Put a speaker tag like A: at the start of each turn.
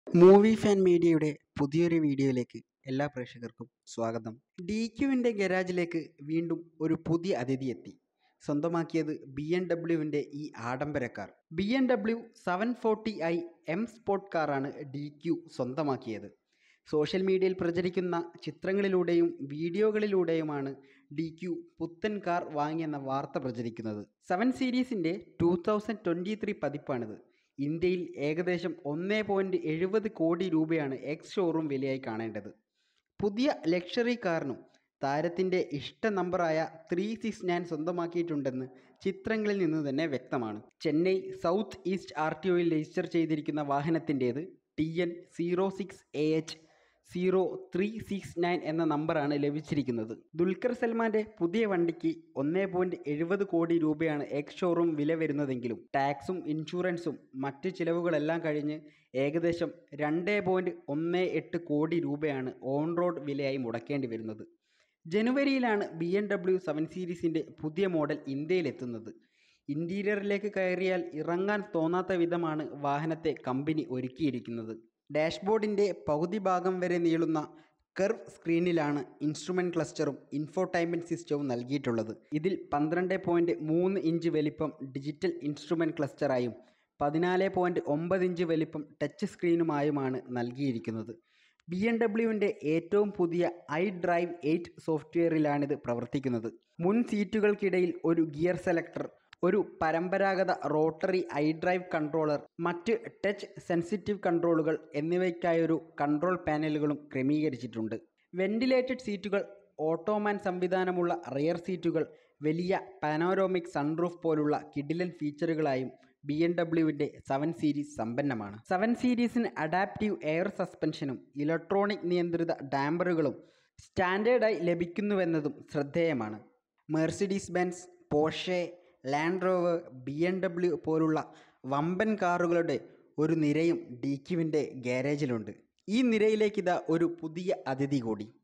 A: movie fan മീഡിയയുടെ പുതിയൊരു വീഡിയോയിലേക്ക് എല്ലാ പ്രേക്ഷകർക്കും സ്വാഗതം ഡി ക്യുവിൻ്റെ ഗരാജിലേക്ക് വീണ്ടും ഒരു പുതിയ അതിഥി എത്തി സ്വന്തമാക്കിയത് ബി എം ഡബ്ല്യുവിൻ്റെ ഈ ആഡംബര car B M W seven forty I M sport കാറാണ് ഡി ക്യു സ്വന്തമാക്കിയത് സോഷ്യൽ മീഡിയയിൽ പ്രചരിക്കുന്ന ചിത്രങ്ങളിലൂടെയും വീഡിയോകളിലൂടെയുമാണ് ഡി ക്യു പുത്തൻ കാർ വാങ്ങിയെന്ന വാർത്ത പ്രചരിക്കുന്നത് സെവൻ സീരീസിൻ്റെ ടു തൗസൻഡ് ട്വൻറ്റി ത്രീ പതിപ്പാണിത് ഇന്ത്യയിൽ ഏകദേശം ഒന്ന് പോയിൻറ്റ് എഴുപത് കോടി രൂപയാണ് എക്സ് ഷോറൂം വിലയായി കാണേണ്ടത് പുതിയ ലക്ഷറി കാറിനും താരത്തിൻ്റെ ഇഷ്ട നമ്പറായ ത്രീ സിക്സ് നയൻ സ്വന്തമാക്കിയിട്ടുണ്ടെന്ന് ചിത്രങ്ങളിൽ നിന്ന് തന്നെ വ്യക്തമാണ് Chennai south east R T ഒയിൽ രജിസ്റ്റർ ചെയ്തിരിക്കുന്ന വാഹനത്തിൻ്റേത് T N zero six A H zero three six nine എന്ന നമ്പറാണ് ലഭിച്ചിരിക്കുന്നത് ദുൽഖർ സൽമാൻ്റെ പുതിയ വണ്ടിക്ക് ഒന്ന് പോയിൻറ്റ് എഴുപത് കോടി രൂപയാണ് എക്സ് ഷോറൂം വില വരുന്നതെങ്കിലും ടാക്സും ഇൻഷുറൻസും മറ്റ് ചിലവുകളെല്ലാം കഴിഞ്ഞ് ഏകദേശം രണ്ട് പോയിൻറ്റ് ഒന്ന് എട്ട് കോടി രൂപയാണ് ഓൺ റോഡ് വിലയായി മുടക്കേണ്ടി വരുന്നത് ജനുവരിയിലാണ് ബി എം ഡബ്ല്യു സെവൻ സീരീസിൻ്റെ പുതിയ മോഡൽ ഇന്ത്യയിലെത്തുന്നത് ഇൻറ്റീരിയറിലേക്ക് കയറിയാൽ ഇറങ്ങാൻ തോന്നാത്ത വിധമാണ് വാഹനത്തെ കമ്പനി ഒരുക്കിയിരിക്കുന്നത് ഡാഷ്ബോർഡിൻ്റെ പകുതി ഭാഗം വരെ നീളുന്ന കർവ് സ്ക്രീനിലാണ് ഇൻസ്ട്രുമെൻറ്റ് ക്ലസ്റ്ററും ഇൻഫോടൈൻമെൻറ്റ് സിസ്റ്റവും നൽകിയിട്ടുള്ളത് ഇതിൽ പന്ത്രണ്ട് പോയിൻറ്റ് മൂന്ന് ഇഞ്ച് വലിപ്പം ഡിജിറ്റൽ ഇൻസ്ട്രുമെൻറ്റ് ക്ലസ്റ്ററായും പതിനാല് പോയിൻറ്റ് ഒമ്പത് ഇഞ്ച് വലിപ്പം ടച്ച് സ്ക്രീനുമായുമാണ് നൽകിയിരിക്കുന്നത് ബി എം ഡബ്ല്യുവിൻ്റെ ഏറ്റവും പുതിയ ഐ ഡ്രൈവ് എയ്റ്റ് സോഫ്റ്റ്വെയറിലാണിത് പ്രവർത്തിക്കുന്നത് മുൻ സീറ്റുകൾക്കിടയിൽ ഒരു ഗിയർ സെലക്ടർ ഒരു പരമ്പരാഗത റോട്ടറി ഐ ഡ്രൈവ് കൺട്രോളർ മറ്റ് ടച്ച് സെൻസിറ്റീവ് കൺട്രോളുകൾ എന്നിവയ്ക്കായൊരു കൺട്രോൾ പാനലുകളും ക്രമീകരിച്ചിട്ടുണ്ട് വെന്റിലേറ്റഡ് സീറ്റുകൾ ഓട്ടോമാൻ സംവിധാനമുള്ള റിയർ സീറ്റുകൾ വലിയ പാനോരോമിക് സൺറൂഫ് പോലുള്ള കിഡിലൻ ഫീച്ചറുകളായും ബി എം ഡബ്ല്യുവിൻ്റെ സെവൻ സീരീസ് സമ്പന്നമാണ് സെവൻ സീരീസിന് അഡാപ്റ്റീവ് എയർ സസ്പെൻഷനും ഇലക്ട്രോണിക് നിയന്ത്രിത ഡാമ്പറുകളും സ്റ്റാൻഡേർഡായി ലഭിക്കുന്നുവെന്നതും ശ്രദ്ധേയമാണ് Mercedes Benz Porsche Land Rover B M W പോലുള്ള വമ്പൻ കാറുകളുടെ ഒരു നിരയും ഡി ക്യുവിൻ്റെ ഗ്യാരേജിലുണ്ട് ഈ നിരയിലേക്ക് ഇതാ ഒരു പുതിയ അതിഥി കൂടി